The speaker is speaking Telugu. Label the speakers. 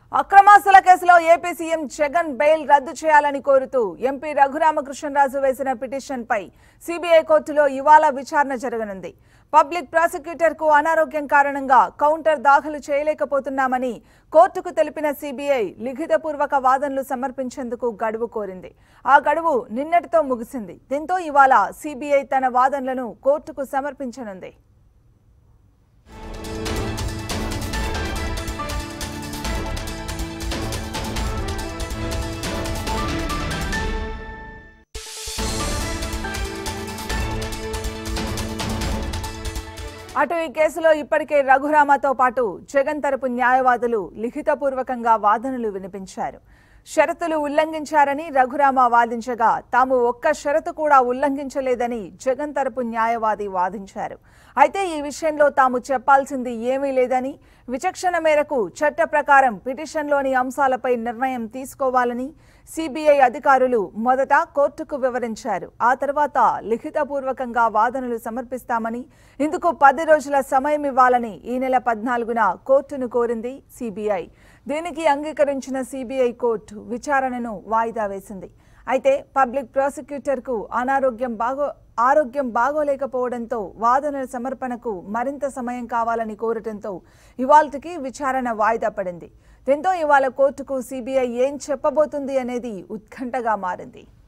Speaker 1: అక్రమాస్తుల కేసులో ఏపీ సీఎం జగన్ బెయిల్ రద్దు చేయాలని కోరుతూ ఎంపీ రఘురామకృష్ణరాజు వేసిన పిటిషన్ పై సిబిఐ కోర్టులో ఇవాళ విచారణ జరగనుంది పబ్లిక్ ప్రాసిక్యూటర్ కు అనారోగ్యం కారణంగా కౌంటర్ దాఖలు చేయలేకపోతున్నామని కోర్టుకు తెలిపిన సిబిఐ లిఖితపూర్వక వాదనలు సమర్పించేందుకు గడువు కోరింది ఆ గడువు నిన్నటితో ముగిసింది దీంతో ఇవాళ సిబిఐ తన వాదనలను కోర్టుకు సమర్పించనుంది అటు ఈ కేసులో ఇప్పటికే రఘురామతో పాటు జగన్ తరపు న్యాయవాదులు లిఖితపూర్వకంగా వాదనలు వినిపించారు షరతులు ఉల్లంఘించారని రఘురామ వాదించగా తాము ఒక్క షరతు కూడా ఉల్లంఘించలేదని జగన్ తరపు న్యాయవాది వాదించారు అయితే ఈ విషయంలో తాము చెప్పాల్సింది ఏమీ లేదని విచక్షణ మేరకు చట్ట ప్రకారం పిటిషన్లోని అంశాలపై నిర్ణయం తీసుకోవాలని సిబిఐ అధికారులు మొదట కోర్టుకు వివరించారు ఆ తర్వాత లిఖితపూర్వకంగా వాదనలు సమర్పిస్తామని ఇందుకు పది రోజుల సమయం ఇవ్వాలని ఈ నెల పద్నాలుగున కోర్టును కోరింది సిబిఐ దీనికి అంగీకరించిన సిబిఐ కోర్టు విచారణను వాయిదా వేసింది అయితే పబ్లిక్ ప్రాసిక్యూటర్కు అనారోగ్యం బాగో ఆరోగ్యం బాగోలేకపోవడంతో వాదనల సమర్పణకు మరింత సమయం కావాలని కోరటంతో ఇవాల్టికి విచారణ వాయిదా పడింది దీంతో ఇవాళ కోర్టుకు సిబిఐ ఏం చెప్పబోతుంది అనేది ఉత్కంఠగా మారింది